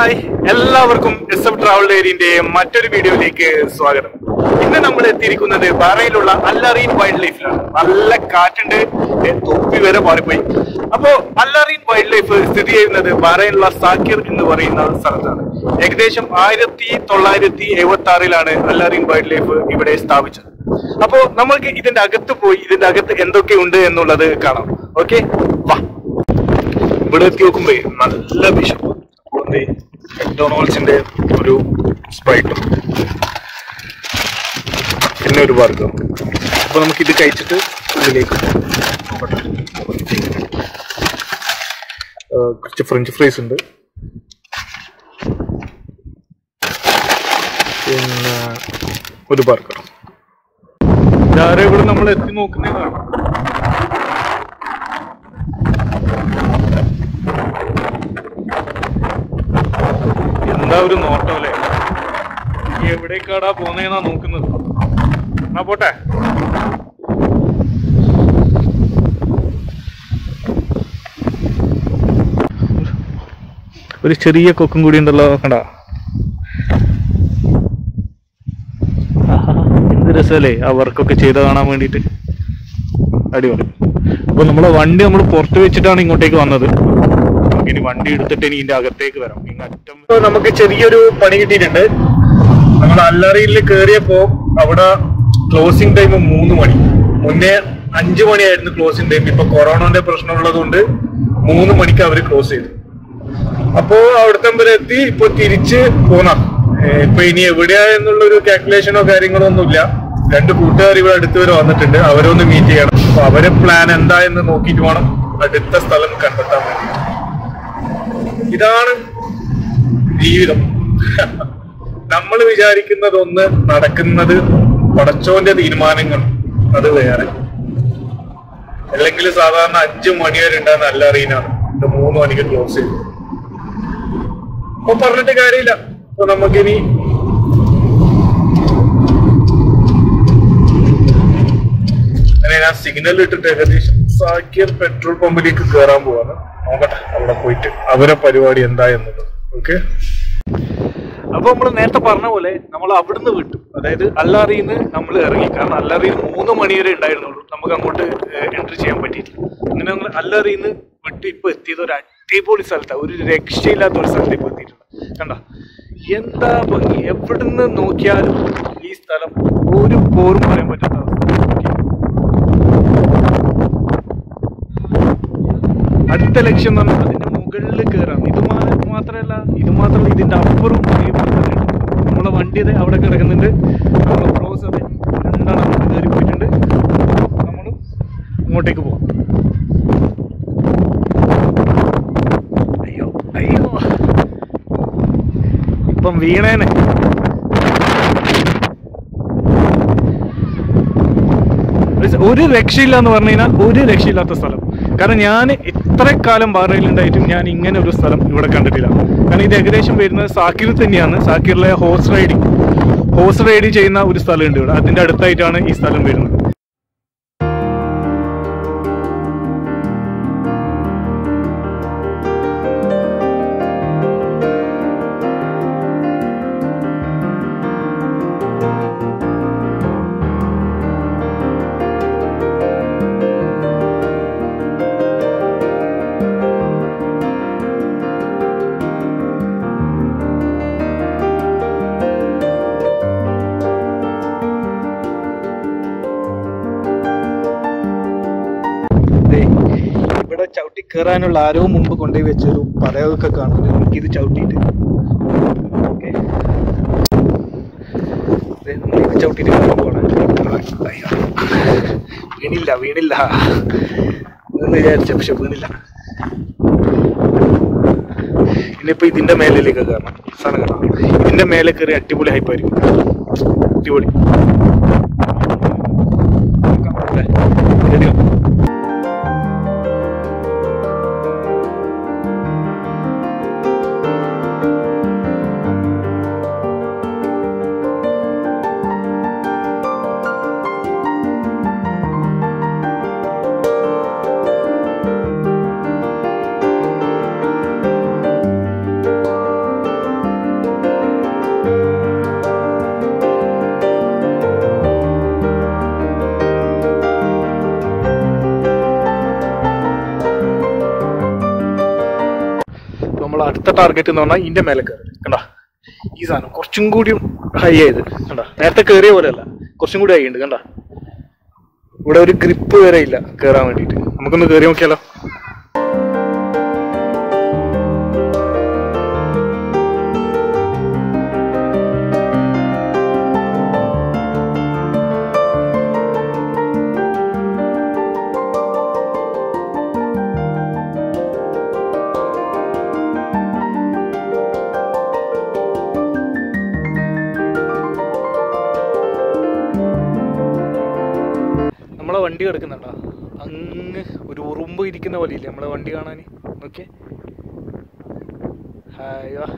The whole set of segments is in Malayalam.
ഹായ് എല്ലാവർക്കും എസ് എഫ് ട്രാവൽ ഡയറിന്റെ മറ്റൊരു വീഡിയോയിലേക്ക് സ്വാഗതം ഇന്ന് നമ്മൾ എത്തിയിരിക്കുന്നത് ബാറയിലുള്ള അല്ലറീൻ വൈൽഡ് ലൈഫിലാണ് നല്ല കാറ്റുണ്ട് ഏ, തൊപ്പി വരെ മാറിപ്പോയി അപ്പോ അല്ലറീൻ വൈൽഡ് ലൈഫ് സ്ഥിതി ചെയ്യുന്നത് ബാറയിലുള്ള സാക്കിർ എന്ന് പറയുന്ന സ്ഥലത്താണ് ഏകദേശം ആയിരത്തി തൊള്ളായിരത്തി എഴുപത്തി ആറിലാണ് അല്ലറീൻ വൈൽഡ് ലൈഫ് ഇവിടെ സ്ഥാപിച്ചത് അപ്പോ നമ്മൾക്ക് ഇതിന്റെ അകത്ത് പോയി ഇതിന്റെ അകത്ത് എന്തൊക്കെ ഉണ്ട് എന്നുള്ളത് കാണാം ഓക്കെ വാ ഇവിടെ എത്തി നോക്കുമ്പോ നല്ല വിഷപ്പ് അപ്പോൾ ദേ മെക്ഡൊണാൾഡ്സിന്റെ ഒരു സ്പ്രൈറ്റും പിന്നെ ഒരു ബർഗർ അപ്പൊ നമുക്ക് ഇത് കഴിച്ചിട്ട് ഉള്ളിലേക്ക് പോകാം. നോക്കട്ടെ. ആ, കുറച്ച് ഫ്രഞ്ച് ഫ്രൈസ് ഉണ്ട് പിന്നെ ഒരു ബർഗർ ഇതാരെ ഇവിടെ നമ്മൾ എത്തി നോക്കുന്നതാണ് എന്താ ഒരു നോട്ടം അല്ലേ എവിടേക്കാടാ പോന്നേന്നാ നോക്കുന്നത് എന്നാ പോട്ടെ ഒരു ചെറിയ കൊക്കും കൂടി ഉണ്ടല്ലോ കണ്ട എന്ത് രസമല്ലേ ആ വർക്കൊക്കെ ചെയ്ത് കാണാൻ വേണ്ടിയിട്ട് അടിപൊളി അപ്പൊ നമ്മളെ വണ്ടി നമ്മൾ പുറത്ത് വെച്ചിട്ടാണ് ഇങ്ങോട്ടേക്ക് വന്നത് നമുക്ക് ഇനി വണ്ടി എടുത്തിട്ട് ഇനി ഇതിന്റെ അകത്തേക്ക് വരാം ഇങ്ങറ്റം നമുക്ക് ചെറിയൊരു പണി കിട്ടിയിട്ടുണ്ട് നമ്മൾ അല്ലറിയിൽ കയറിയപ്പോ അവിടെ ക്ലോസിംഗ് ടൈം മൂന്ന് മണി മുന്നേ അഞ്ചു മണിയായിരുന്നു ക്ലോസിംഗ് ടൈം ഇപ്പൊ കൊറോണന്റെ പ്രശ്നമുള്ളത് കൊണ്ട് മൂന്ന് മണിക്ക് അവർ ക്ലോസ് ചെയ്തു അപ്പോ അവിടുത്തെ വരെ എത്തി ഇപ്പൊ തിരിച്ച് പോന്നാം ഏഹ് ഇപ്പൊ ഇനി എവിടെയാ എന്നുള്ള ഒരു കാൽക്കുലേഷനോ കാര്യങ്ങളോ ഒന്നുമില്ല രണ്ട് കൂട്ടുകാർ ഇവിടെ അടുത്ത് വരെ വന്നിട്ടുണ്ട് അവരൊന്ന് മീറ്റ് ചെയ്യണം അപ്പൊ അവരെ പ്ലാൻ എന്താ എന്ന് നോക്കിയിട്ട് വേണം അടുത്ത സ്ഥലം കണ്ടെത്താൻ വേണ്ടി ഇതാണ് ജീവിതം നമ്മൾ വിചാരിക്കുന്നത് ഒന്ന് നടക്കുന്നത് പടച്ചോന്റെ തീരുമാനങ്ങൾ അത് വേറെ അല്ലെങ്കിൽ സാധാരണ അഞ്ചു മണി വരെ ഉണ്ടാകുന്ന നല്ല അറിയാനാണ് ഇത് മൂന്ന് മണിക്ക് ക്ലോസ് ചെയ്തു അപ്പൊ പറഞ്ഞിട്ട് കാര്യമില്ല അപ്പൊ നമുക്കിനി അങ്ങനെ ഞാൻ സിഗ്നൽ ഇട്ടിട്ട് ഏകദേശം സാക്കിയർ പെട്രോൾ പമ്പിലേക്ക് കയറാൻ പോവാണ് നോക്കട്ടെ അവിടെ പോയിട്ട് അവരെ പരിപാടി എന്താ എന്നത് ഓക്കെ അപ്പൊ നമ്മൾ നേരത്തെ പറഞ്ഞ പോലെ നമ്മൾ അവിടുന്ന് വിട്ടു അതായത് അല്ലാറിന്ന് നമ്മൾ ഇറങ്ങി കാരണം അല്ലാറിയിൽ മൂന്ന് മണി വരെ ഉണ്ടായിരുന്നുള്ളൂ നമുക്ക് അങ്ങോട്ട് എൻട്രി ചെയ്യാൻ പറ്റിയിട്ടില്ല അങ്ങനെ നമ്മൾ അല്ലാറിന്ന് വിട്ട് ഇപ്പൊ എത്തിയത് ഒരു അടിപൊളി സ്ഥലത്താണ് ഒരു രക്ഷയില്ലാത്ത ഒരു സ്ഥലത്ത് ഇപ്പൊ എത്തിയിട്ടുണ്ട് കണ്ട എന്താ ഭംഗി എവിടുന്ന് നോക്കിയാലും ഈ സ്ഥലം ഒരു പോറും പറയാൻ പറ്റാത്ത അവസ്ഥ അടുത്ത ലക്ഷ്യം എന്ന് പറഞ്ഞാൽ അതിന്റെ മുകളിൽ കയറാം ഇത് മാ- മാത്രമല്ല ഇത് മാത്രമല്ല ഇതിന്റെ അപ്പുറം ഇതേപോലെ തന്നെ ഉണ്ട്. നമ്മളെ വണ്ടി അതെ അവിടെ കിടക്കുന്നുണ്ട് നമ്മളെ ബ്രോസ് അതെ രണ്ടാണ് അങ്ങോട്ട് കയറി പോയിട്ടുണ്ട് നമ്മൾ അങ്ങോട്ടേക്ക് പോവാം അയ്യോ അയ്യോ ഇപ്പം വീണേനെ ഒരു- ഒരു രക്ഷയില്ല എന്ന് പറഞ്ഞു കഴിഞ്ഞാൽ ഒരു രക്ഷയില്ലാത്ത സ്ഥലം കാരണം ഞാൻ ഇത്ര കാലം ബാറയിലുണ്ടായിട്ടും ഞാൻ ഇങ്ങനെ ഒരു സ്ഥലം ഇവിടെ കണ്ടിട്ടില്ല കാരണം ഇത് ഏകദേശം വരുന്നത് സാക്കിർ തന്നെയാണ് സാക്കിറിലെ ഹോഴ്സ് റൈഡിങ് ഹോഴ്സ് റൈഡ് ചെയ്യുന്ന ഒരു സ്ഥലമുണ്ട് ഇവിടെ അതിന്റെ അടുത്തായിട്ടാണ് ഈ സ്ഥലം വരുന്നത് ദേ, ഇവിടെ ചവിട്ടി കയറാനുള്ള ആരോ മുമ്പ് കൊണ്ടുപോയി വെച്ചൊരു പറയൊക്കെ കാണുന്നത് നമുക്ക് ഇത് ചവിട്ടിയിട്ട് ഓക്കെ നമ്മൾ ഇത് ചവിട്ടിയിട്ട് കയറാൻ പോകണം അയ്യോ. വീണില്ല വീണില്ല എന്ന് വിചാരിച്ച പക്ഷെ വീണില്ല ഇനിയിപ്പോ ഇതിന്റെ മേലിലേക്ക് കയറണം സാധനം കാണാം ഇതിന്റെ മേലെ കയറി അടിപൊളി ഹൈപ്പായിരിക്കും അടിപൊളി നോക്കാം. അല്ലേ? Ready ആണോ? നമ്മൾ അടുത്ത ടാർഗറ്റ് എന്ന് പറഞ്ഞാൽ ഇതിന്റെ മേലെ കയറി കണ്ട ഈ സാധനം കുറച്ചും കൂടി ഹൈ ആയത് കണ്ട നേരത്തെ കയറിയ പോലെയല്ല കുറച്ചും കൂടി ഹൈ ഉണ്ട് കണ്ട ഇവിടെ ഒരു ഗ്രിപ്പ് വരെ ഇല്ല കയറാൻ വേണ്ടിയിട്ട് നമുക്കൊന്ന് കയറി നോക്കിയാലോ നമ്മളെ വണ്ടി കിടക്കുന്നുണ്ടോ അങ്ങ് ഒരു ഉറുമ്പ് ഇരിക്കുന്ന പോലെ ഇല്ലേ നമ്മളെ വണ്ടി കാണാൻ ഓക്കെ ഹായ് വാ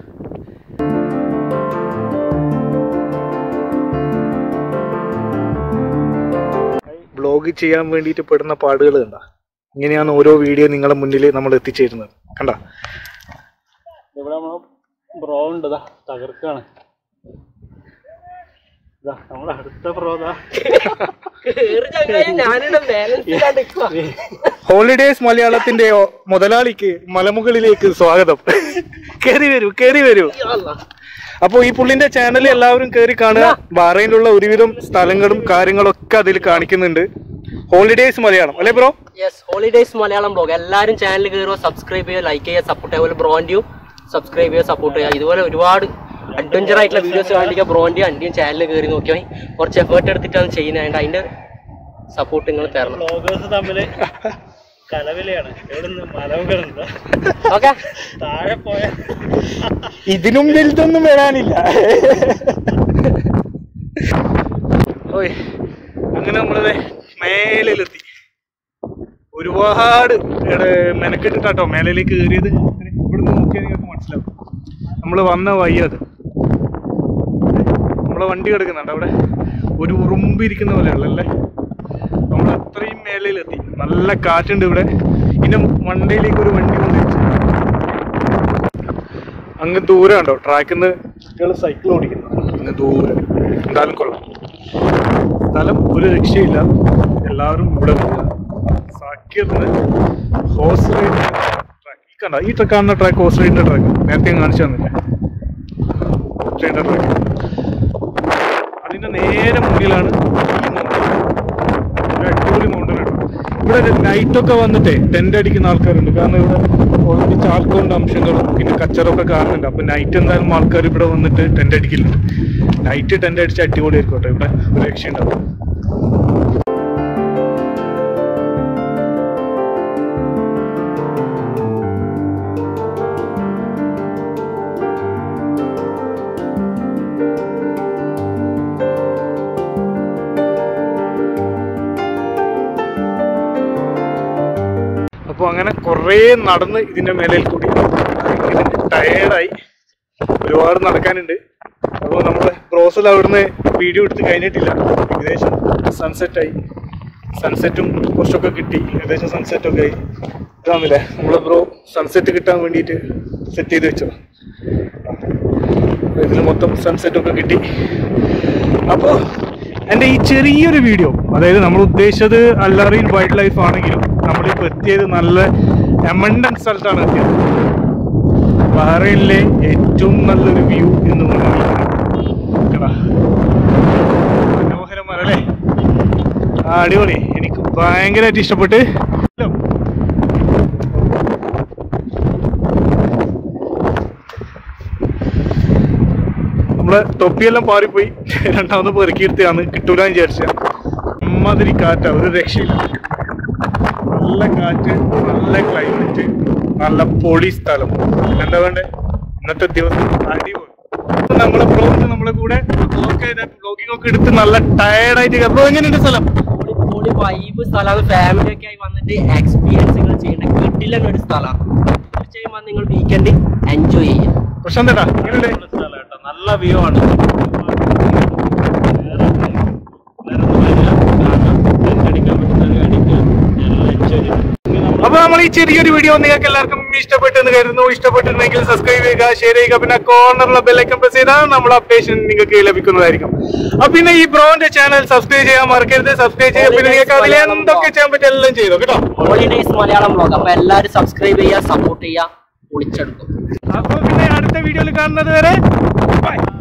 ബ്ലോഗ് ചെയ്യാൻ വേണ്ടിയിട്ട് പെടുന്ന പാടുകൾ കണ്ട ഇങ്ങനെയാണ് ഓരോ വീഡിയോ നിങ്ങളുടെ മുന്നിൽ നമ്മൾ എത്തിച്ചേരുന്നത് കണ്ട ഇവിടെ നമ്മളെ ബ്രോ ഉണ്ട് ദാ തകർക്കാണ് ദാ നമ്മുടെ അടുത്ത ബ്രോ ദാ ഞാനിവിടെ ബാലൻസ് ഇല്ലാണ്ട് നിക്കുവാ. ഹോളിഡേസ് മലയാളത്തിന്റെ ഒ- മുതലാളിക്ക് മലമുകളിലേക്ക് സ്വാഗതം കേറി വരൂ കേറി വരൂ അല്ലാ. അപ്പൊ ഈ പുള്ളിന്റെ ചാനൽ എല്ലാവരും കയറി കാണുക ബഹ്റൈനിലുള്ള ഒരുവിധം സ്ഥലങ്ങളും കാര്യങ്ങളൊക്കെ അതിൽ കാണിക്കുന്നുണ്ട് ഹോളിഡേസ് മലയാളം അല്ലേ bro yes holidays Malayalam blog എല്ലാവരും ചാനൽ കയറുക സബ്സ്ക്രൈബ് ചെയ്യുക ലൈക്ക് ചെയ്യുക സപ്പോർട്ട് ചെയ്യുക അതുപോലെ ബ്രോൻഡിയും സബ്സ്ക്രൈബ് ചെയ്യുക സപ്പോർട്ട് ചെയ്യുക ഇതുപോലെ ഒരുപാട് അഡ്വഞ്ചർ ആയിട്ടുള്ള വീഡിയോസ് കാണിക്കുക ബ്രോൻഡിയും അന്റിയും ചാനൽ കയറി നോക്കിയാൽ കുറച്ച് എഫേർട്ട് എടുത്തിട്ടാണ് ചെയ്യുന്നത് അതിന്റെ സപ്പോർട്ട് നിങ്ങൾ തരണം ബ്ലോഗേഴ്സ് തമ്മില് കലവിലയാണ് എവിടുന്ന് മലമുകളുണ്ട് ഓക്കെ താഴെ പോയ ഇതിനും വലുതൊന്നും വരാനില്ല ഓയ് അങ്ങനെ നമ്മളത് മേലിലെത്തി ഒരുപാട് ഇവിടെ മെനക്കെട്ടിട്ടാട്ടോ മേലയിലേക്ക് കയറിയത് ഇവിടുന്ന് നോക്കിയാൽ നിങ്ങൾക്ക് മനസ്സിലാവും നമ്മൾ വന്ന വഴി അത് നമ്മളെ വണ്ടി കിടക്കുന്നുണ്ട് അവിടെ ഒരു ഉറുമ്പ് ഇരിക്കുന്ന പോലെയുള്ളല്ലേ നമ്മൾ അത്രയും മേലയിലെത്തി നല്ല കാറ്റുണ്ട് ഇവിടെ ഇനി വണ്ടിയിലേക്ക് ഒരു വണ്ടി കൊണ്ടുവച്ചു അങ്ങ് ദൂരം ഉണ്ടോ ട്രാക്കിൽ നിന്ന് കുട്ടികൾ സൈക്കിൾ ഓടിക്കുന്നു അങ്ങ് ദൂരെ എന്തായാലും കൊള്ളാം സ്ഥലം ഒരു രക്ഷയില്ല എല്ലാവരും ഇവിടെ വരിക സാക്കിയറിന് ഹോസ് റൈഡ് ട്രാക്ക് ഈ കണ്ട ഈ ട്രക്ക് കാണുന്ന ട്രാക്ക് ഹോസ് റൈഡിന്റെ ട്രാക്ക് നേരത്തെ ഞാൻ കാണിച്ചു തന്നില്ലേ ഹോസ് റൈഡിന്റെ ട്രാക്ക് അതിന്റെ നേരെ മുന്നിലാണ് ഈ മൗണ്ടൻ ഒരു അടിപൊളി മൗണ്ടൻ ആണ് ഇവിടെ നൈറ്റ് ഒക്കെ വന്നിട്ടേ ടെന്റ് അടിക്കുന്ന ആൾക്കാരുണ്ട് കാരണം ഇവിടെ ഓൾറെഡി ചാർക്കോണ്ട് അംശങ്ങളും പിന്നെ കച്ചറൊക്കെ കാണുന്നുണ്ട് അപ്പൊ നൈറ്റ് എന്തായാലും ആൾക്കാർ ഇവിടെ വന്നിട്ട് ടെന്റ് അടിക്കില്ലുണ്ട് നൈറ്റ് ടെന്റ് അടിച്ച് അടിപൊളി ആയിരിക്കോട്ടെ ഇവിടെ ഒരു രക്ഷയുണ്ടാവും അപ്പോൾ അങ്ങനെ കുറേ നടന്ന് ഇതിന്റെ മേലയിൽ കൂടി ടയേർഡായി ഒരുപാട് നടക്കാനുണ്ട് അപ്പോൾ നമ്മുടെ ബ്രോസൽ അവിടുന്ന് വീഡിയോ എടുത്ത് കഴിഞ്ഞിട്ടില്ല ഏകദേശം സൺസെറ്റ് ആയി സൺസെറ്റും കുറച്ചൊക്കെ കിട്ടി ഏകദേശം സൺസെറ്റ് ഒക്കെ ആയി ഇതാണല്ലേ നമ്മളെ ബ്രോ സൺസെറ്റ് കിട്ടാൻ വേണ്ടിയിട്ട് സെറ്റ് ചെയ്ത് വെച്ചോ ഇതിൽ മൊത്തം സൺസെറ്റ് ഒക്കെ കിട്ടി അപ്പോൾ എൻ്റെ ഈ ചെറിയൊരു വീഡിയോ അതായത് നമ്മൾ ഉദ്ദേശിച്ചത് അല്ലറിയിൽ വൈൽഡ് ലൈഫ് ആണെങ്കിലും നമ്മളിപ്പോൾ എത്തിയത് നല്ല എമണ്ടൻ സ്ഥലത്താണ് എത്തിയത് ബഹ്റൈനിലെ ഏറ്റവും നല്ലൊരു വ്യൂ എന്ന് പറഞ്ഞാൽ കടാ. മനോഹരമല്ലേ ആ അടിപൊളി എനിക്ക് ഭയങ്കരമായിട്ട് ഇഷ്ടപ്പെട്ട് ഇല്ലോ. നമ്മളെ തൊപ്പിയെല്ലാം പാറിപ്പോയി രണ്ടാമത് പെറുക്കിയെടുത്താണ് കിട്ടൂലെന്ന് വിചാരിച്ച അമ്മാതിരി കാറ്റാ ഒരു രക്ഷയില്ല നല്ല കാറ്റ് നല്ല ക്ലൈമറ്റ് നല്ല പൊളി സ്ഥലം എന്താ വേണ്ടേ ഇന്നത്തെ ദിവസം അടിപൊളി അപ്പൊ നമ്മളെ ബ്ലോഗ് നമ്മളെ കൂടെ ബ്ലോഗ് ബ്ലോഗിംഗ് ഒക്കെ എടുത്ത് നല്ല ടയർഡായിട്ട് ബ്ലോ എങ്ങനെയുണ്ട് സ്ഥലം പൊളി വൈബ് സ്ഥലമാണ് ഫാമിലി ഒക്കെ ആയി വന്നിട്ട് എക്സ്പീരിയൻസുകൾ ചെയ്യേണ്ട കിട്ടില്ല ഒരു സ്ഥലമാണ് തീർച്ചയായും വന്ന് നിങ്ങൾ വീക്കെൻഡ് എൻജോയ് ചെയ്യാം പ്രശാന്തേട്ടാ എങ്ങനെയുണ്ട് നല്ല സ്ഥലം കേട്ടോ നല്ല വ്യൂ ആണ് അടിക്കാൻ പറ്റുന്നത് അടിക്കാം എല്ലാം എൻജോയ് ചെയ്യും അപ്പൊ നമ്മൾ ഈ ചെറിയൊരു വീഡിയോ നിങ്ങൾക്ക് എല്ലാവർക്കും ഇഷ്ടപ്പെട്ടെന്ന് കരുതുന്നു ഇഷ്ടപ്പെട്ടിട്ടുണ്ടെങ്കിൽ സബ്സ്ക്രൈബ് ചെയ്യുക ഷെയർ ചെയ്യുക പിന്നെ കോർണറിലെ ബെല്ലൈക്കൺ പ്രസ് ചെയ്താൽ നമ്മൾ അപ്ഡേഷൻ നിങ്ങൾക്ക് ലഭിക്കുന്നതായിരിക്കും അപ്പൊ പിന്നെ ഈ ബ്രോന്റെ ചാനൽ സബ്സ്ക്രൈബ് ചെയ്യാൻ മറക്കരുത് സബ്സ്ക്രൈബ് ചെയ്യുക പിന്നെ നിങ്ങൾക്ക് അതിൽ എന്തൊക്കെ ചെയ്യാൻ പറ്റും എല്ലാം ചെയ്തോ കേട്ടോ ഹോളിഡേയ്സ് മലയാളം ബ്ലോഗ് അപ്പൊ എല്ലാവരും സബ്സ്ക്രൈബ് ചെയ്യുക സപ്പോർട്ട് ചെയ്യുക പൊളിച്ചെടുക്കും അപ്പൊ പിന്നെ അടുത്ത വീഡിയോയിൽ കാണുന്നത് വരെ ബൈ